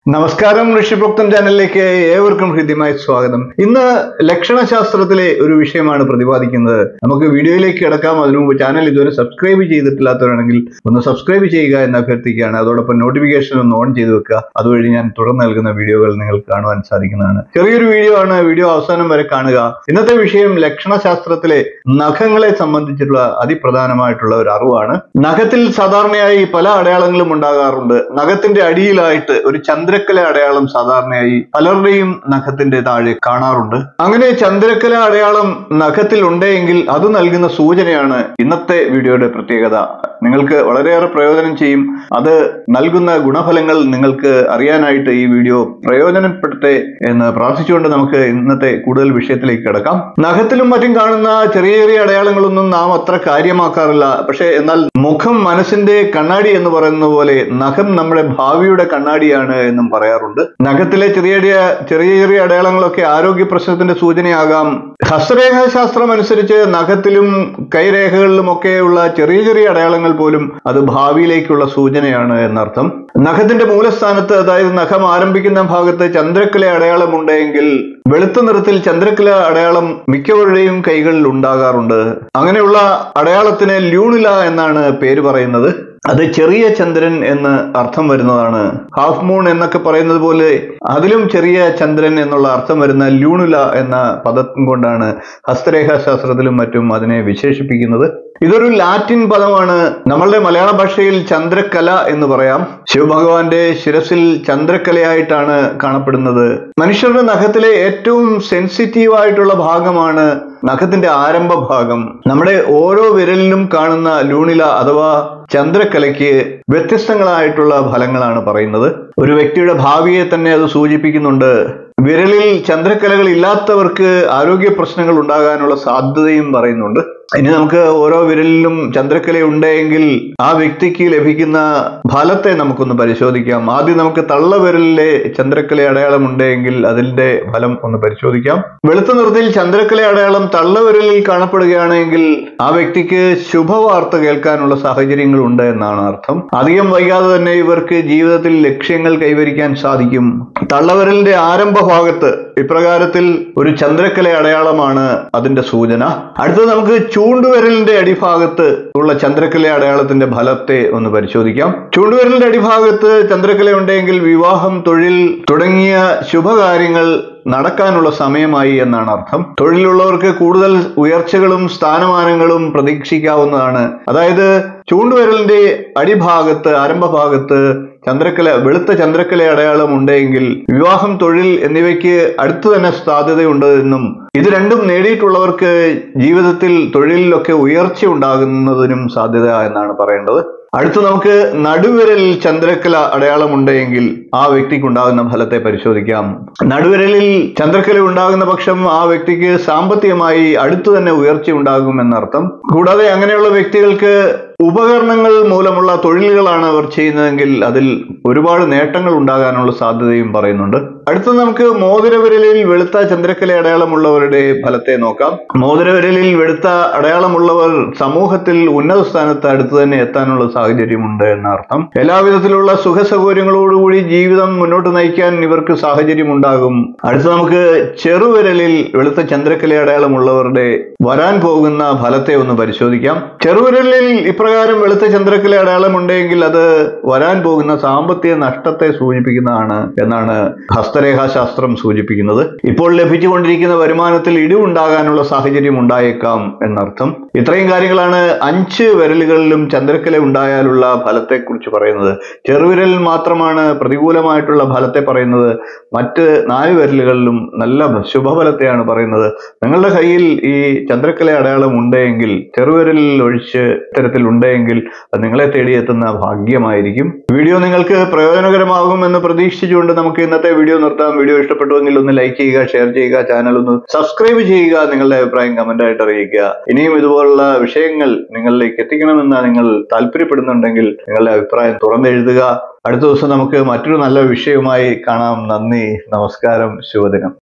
നമസ്കാരം ഋഷിപ്രോക്തം ചാനലിലേക്ക് ഏവർക്കും ഹൃദ്യമായ സ്വാഗതം ഇന്ന് ലക്ഷണശാസ്ത്രത്തിലെ ഒരു വിഷയമാണ് പ്രതിപാദിക്കുന്നത് നമുക്ക് വീഡിയോയിലേക്ക് കിടക്കാം അതിനു മുമ്പ് ചാനൽ ഇതുവരെ സബ്സ്ക്രൈബ് ചെയ്തിട്ടില്ലാത്തവരാണെങ്കിൽ ഒന്ന് സബ്സ്ക്രൈബ് ചെയ്യുക എന്ന് അഭ്യർത്ഥിക്കുകയാണ് അതോടൊപ്പം നോട്ടിഫിക്കേഷൻ ഒന്ന് ഓൺ ചെയ്ത് വെക്കുക അതുവഴി ഞാൻ തുടർന്ന് നൽകുന്ന വീഡിയോകൾ നിങ്ങൾക്ക് കാണുവാൻ സാധിക്കുന്നതാണ് ചെറിയൊരു വീഡിയോ ആണ് വീഡിയോ അവസാനം വരെ കാണുക ഇന്നത്തെ വിഷയം ലക്ഷണശാസ്ത്രത്തിലെ നഖങ്ങളെ സംബന്ധിച്ചിട്ടുള്ള അതിപ്രധാനമായിട്ടുള്ള ഒരു അറിവാണ് നഖത്തിൽ സാധാരണയായി പല അടയാളങ്ങളും ഉണ്ടാകാറുണ്ട് നഖത്തിന്റെ അടിയിലായിട്ട് ഒരു ചന്ദ്രക്കല അടയാളം സാധാരണയായി പലരുടെയും നഖത്തിന്റെ താഴെ കാണാറുണ്ട് അങ്ങനെ ചന്ദ്രക്കല അടയാളം നഖത്തിൽ ഉണ്ടെങ്കിൽ അത് നൽകുന്ന സൂചനയാണ് ഇന്നത്തെ വീഡിയോയുടെ പ്രത്യേകത നിങ്ങൾക്ക് വളരെയേറെ പ്രയോജനം ചെയ്യും അത് നൽകുന്ന ഗുണഫലങ്ങൾ നിങ്ങൾക്ക് അറിയാനായിട്ട് ഈ വീഡിയോ പ്രയോജനപ്പെടട്ടെ എന്ന് പ്രാർത്ഥിച്ചുകൊണ്ട് നമുക്ക് ഇന്നത്തെ കൂടുതൽ വിഷയത്തിലേക്ക് കിടക്കാം നഖത്തിലും മറ്റും കാണുന്ന ചെറിയ ചെറിയ അടയാളങ്ങളൊന്നും നാം അത്ര കാര്യമാക്കാറില്ല പക്ഷേ എന്നാൽ മുഖം മനസ്സിന്റെ കണ്ണാടി എന്ന് പറയുന്ന പോലെ നഖം നമ്മുടെ ഭാവിയുടെ കണ്ണാടിയാണ് എന്നും പറയാറുണ്ട് നഖത്തിലെ ചെറിയ ചെറിയ ചെറിയ ചെറിയ അടയാളങ്ങളൊക്കെ ആരോഗ്യ പ്രശ്നത്തിന്റെ സൂചനയാകാം ഹസ്തരേഖാശാസ്ത്രം അനുസരിച്ച് നഖത്തിലും കൈരേഖകളിലുമൊക്കെയുള്ള ചെറിയ ചെറിയ അടയാളങ്ങൾ പോലും അത് ഭാവിയിലേക്കുള്ള സൂചനയാണ് എന്നർത്ഥം നഖത്തിന്റെ മൂലസ്ഥാനത്ത് അതായത് നഖം ആരംഭിക്കുന്ന ഭാഗത്ത് ചന്ദ്രക്കല അടയാളം ഉണ്ടെങ്കിൽ വെളുത്ത നിറത്തിൽ ചന്ദ്രക്കല അടയാളം മിക്കവരുടെയും കൈകളിൽ ഉണ്ടാകാറുണ്ട് അങ്ങനെയുള്ള അടയാളത്തിന് ല്യൂണില എന്നാണ് പേര് പറയുന്നത് അത് ചെറിയ ചന്ദ്രൻ എന്ന് അർത്ഥം വരുന്നതാണ് ഹാഫ് മൂൺ എന്നൊക്കെ പറയുന്നത് പോലെ അതിലും ചെറിയ ചന്ദ്രൻ എന്നുള്ള അർത്ഥം വരുന്ന ലൂണുല എന്ന പദം കൊണ്ടാണ് ഹസ്തരേഖാശാസ്ത്രത്തിലും മറ്റും അതിനെ വിശേഷിപ്പിക്കുന്നത് ഇതൊരു ലാറ്റിൻ പദമാണ് നമ്മളുടെ മലയാള ഭാഷയിൽ ചന്ദ്രക്കല എന്ന് പറയാം ശിവഭഗവാന്റെ ശിരസിൽ ചന്ദ്രക്കലയായിട്ടാണ് കാണപ്പെടുന്നത് മനുഷ്യരുടെ നഖത്തിലെ ഏറ്റവും സെൻസിറ്റീവ് ആയിട്ടുള്ള ഭാഗമാണ് നഖത്തിന്റെ ആരംഭ ഭാഗം നമ്മുടെ ഓരോ വിരലിലും കാണുന്ന ലൂണില അഥവാ ചന്ദ്രക്കലയ്ക്ക് വ്യത്യസ്തങ്ങളായിട്ടുള്ള ഫലങ്ങളാണ് പറയുന്നത് ഒരു വ്യക്തിയുടെ ഭാവിയെ തന്നെ അത് സൂചിപ്പിക്കുന്നുണ്ട് വിരലിൽ ചന്ദ്രക്കലകൾ ഇല്ലാത്തവർക്ക് ആരോഗ്യ പ്രശ്നങ്ങൾ ഉണ്ടാകാനുള്ള സാധ്യതയും പറയുന്നുണ്ട് ഇനി നമുക്ക് ഓരോ വിരലിലും ചന്ദ്രക്കല ഉണ്ടെങ്കിൽ ആ വ്യക്തിക്ക് ലഭിക്കുന്ന ഫലത്തെ നമുക്കൊന്ന് പരിശോധിക്കാം ആദ്യം നമുക്ക് തള്ളവിരലിലെ ചന്ദ്രക്കല അടയാളം ഉണ്ടെങ്കിൽ അതിന്റെ ഫലം ഒന്ന് പരിശോധിക്കാം വെളുത്ത നിറത്തിൽ ചന്ദ്രക്കല അടയാളം തള്ളവിരലിൽ കാണപ്പെടുകയാണെങ്കിൽ ആ വ്യക്തിക്ക് ശുഭവാർത്ത കേൾക്കാനുള്ള സാഹചര്യങ്ങൾ ഉണ്ട് എന്നാണ് അർത്ഥം അധികം വൈകാതെ തന്നെ ഇവർക്ക് ജീവിതത്തിൽ ലക്ഷ്യങ്ങൾ കൈവരിക്കാൻ സാധിക്കും തള്ളവിരലിന്റെ ആരംഭ ഭാഗത്ത് ഇപ്രകാരത്തിൽ ഒരു ചന്ദ്രക്കല അടയാളമാണ് അതിന്റെ സൂചന അടുത്തത് നമുക്ക് ചൂണ്ടുവിരലിന്റെ അടിഭാഗത്ത് ഉള്ള ചന്ദ്രക്കല അടയാളത്തിന്റെ ഫലത്തെ ഒന്ന് പരിശോധിക്കാം ചൂണ്ടുവിരലിന്റെ അടിഭാഗത്ത് ചന്ദ്രക്കല ഉണ്ടെങ്കിൽ വിവാഹം തൊഴിൽ തുടങ്ങിയ ശുഭകാര്യങ്ങൾ നടക്കാനുള്ള സമയമായി എന്നാണ് അർത്ഥം തൊഴിലുള്ളവർക്ക് കൂടുതൽ ഉയർച്ചകളും സ്ഥാനമാനങ്ങളും പ്രതീക്ഷിക്കാവുന്നതാണ് അതായത് ചൂണ്ടുവിരലിന്റെ അടിഭാഗത്ത് ആരംഭഭാഗത്ത് ചന്ദ്രക്കല വെളുത്ത ചന്ദ്രക്കല അടയാളം ഉണ്ടെങ്കിൽ വിവാഹം തൊഴിൽ എന്നിവയ്ക്ക് അടുത്തു തന്നെ സാധ്യതയുണ്ട് എന്നും ഇത് രണ്ടും നേടിയിട്ടുള്ളവർക്ക് ജീവിതത്തിൽ തൊഴിലിലൊക്കെ ഉയർച്ച ഉണ്ടാകുന്നതിനും സാധ്യത എന്നാണ് പറയേണ്ടത് അടുത്ത് നമുക്ക് നടുവിരലിൽ ചന്ദ്രക്കല അടയാളം ഉണ്ടെങ്കിൽ ആ വ്യക്തിക്ക് ഉണ്ടാകുന്ന ഫലത്തെ പരിശോധിക്കാം നടുവിരലിൽ ചന്ദ്രക്കല ഉണ്ടാകുന്ന പക്ഷം ആ വ്യക്തിക്ക് സാമ്പത്തികമായി അടുത്തു തന്നെ ഉയർച്ച ഉണ്ടാകും എന്നർത്ഥം കൂടാതെ അങ്ങനെയുള്ള വ്യക്തികൾക്ക് ഉപകരണങ്ങൾ മൂലമുള്ള തൊഴിലുകളാണ് അവർ ചെയ്യുന്നതെങ്കിൽ അതിൽ ഒരുപാട് നേട്ടങ്ങൾ ഉണ്ടാകാനുള്ള സാധ്യതയും പറയുന്നുണ്ട് അടുത്ത നമുക്ക് മോതിരവിരലിൽ വെളുത്ത ചന്ദ്രക്കല അടയാളമുള്ളവരുടെ ഫലത്തെ നോക്കാം മോതിരവിരലിൽ വെളുത്ത അടയാളമുള്ളവർ സമൂഹത്തിൽ ഉന്നത സ്ഥാനത്ത് അടുത്ത് തന്നെ എത്താനുള്ള സാഹചര്യമുണ്ട് എന്നർത്ഥം എല്ലാവിധത്തിലുള്ള സുഖ സൗകര്യങ്ങളോടുകൂടി ജീവിതം മുന്നോട്ട് നയിക്കാൻ ഇവർക്ക് സാഹചര്യം ഉണ്ടാകും അടുത്ത നമുക്ക് ചെറുവിരലിൽ വെളുത്ത ചന്ദ്രക്കല അടയാളമുള്ളവരുടെ വരാൻ പോകുന്ന ഫലത്തെ ഒന്ന് പരിശോധിക്കാം ചെറുവിരലിൽ ഇപ്രകാരം വെളുത്ത ചന്ദ്രക്കല അടയാളം ഉണ്ടെങ്കിൽ അത് വരാൻ പോകുന്ന സാമ്പത്തിക നഷ്ടത്തെ സൂചിപ്പിക്കുന്നതാണ് എന്നാണ് ഹസ്തരേഖാശാസ്ത്രം സൂചിപ്പിക്കുന്നത് ഇപ്പോൾ ലഭിച്ചുകൊണ്ടിരിക്കുന്ന വരുമാനത്തിൽ ഇടിവുണ്ടാകാനുള്ള സാഹചര്യം ഉണ്ടായേക്കാം എന്നർത്ഥം ഇത്രയും കാര്യങ്ങളാണ് അഞ്ച് വിരലുകളിലും ചന്ദ്രക്കല ഉണ്ടായാലുള്ള ഫലത്തെക്കുറിച്ച് പറയുന്നത് ചെറുവിരലിൽ മാത്രമാണ് പ്രതികൂലമായിട്ടുള്ള ഫലത്തെ പറയുന്നത് മറ്റ് നാല് വിരലുകളിലും നല്ല ശുഭഫലത്തെയാണ് പറയുന്നത് നിങ്ങളുടെ കയ്യിൽ ഈ ചന്ദ്രക്കല അടയാളം ഉണ്ടെങ്കിൽ ചെറുവിരലിൽ ഒഴിച്ച് ഇത്തരത്തിൽ ഉണ്ടെങ്കിൽ അത് നിങ്ങളെ തേടിയെത്തുന്ന ഭാഗ്യമായിരിക്കും വീഡിയോ നിങ്ങൾക്ക് പ്രയോജനകരമാകും എന്ന് പ്രതീക്ഷിച്ചുകൊണ്ട് നമുക്ക് ഇന്നത്തെ വീഡിയോ നിർത്താം വീഡിയോ ഇഷ്ടപ്പെട്ടുവെങ്കിൽ ഒന്ന് ലൈക്ക് ചെയ്യുക ഷെയർ ചെയ്യുക ചാനൽ ഒന്ന് സബ്സ്ക്രൈബ് ചെയ്യുക നിങ്ങളുടെ അഭിപ്രായം കമന്റ് ആയിട്ട് അറിയിക്കുക ഇനിയും ഇതുപോലുള്ള വിഷയങ്ങൾ നിങ്ങളിലേക്ക് എത്തിക്കണമെന്ന് നിങ്ങൾ താല്പര്യപ്പെടുന്നുണ്ടെങ്കിൽ നിങ്ങളുടെ അഭിപ്രായം തുറന്നെഴുതുക അടുത്ത ദിവസം നമുക്ക് മറ്റൊരു നല്ല വിഷയവുമായി കാണാം നന്ദി നമസ്കാരം ശുഭദിനം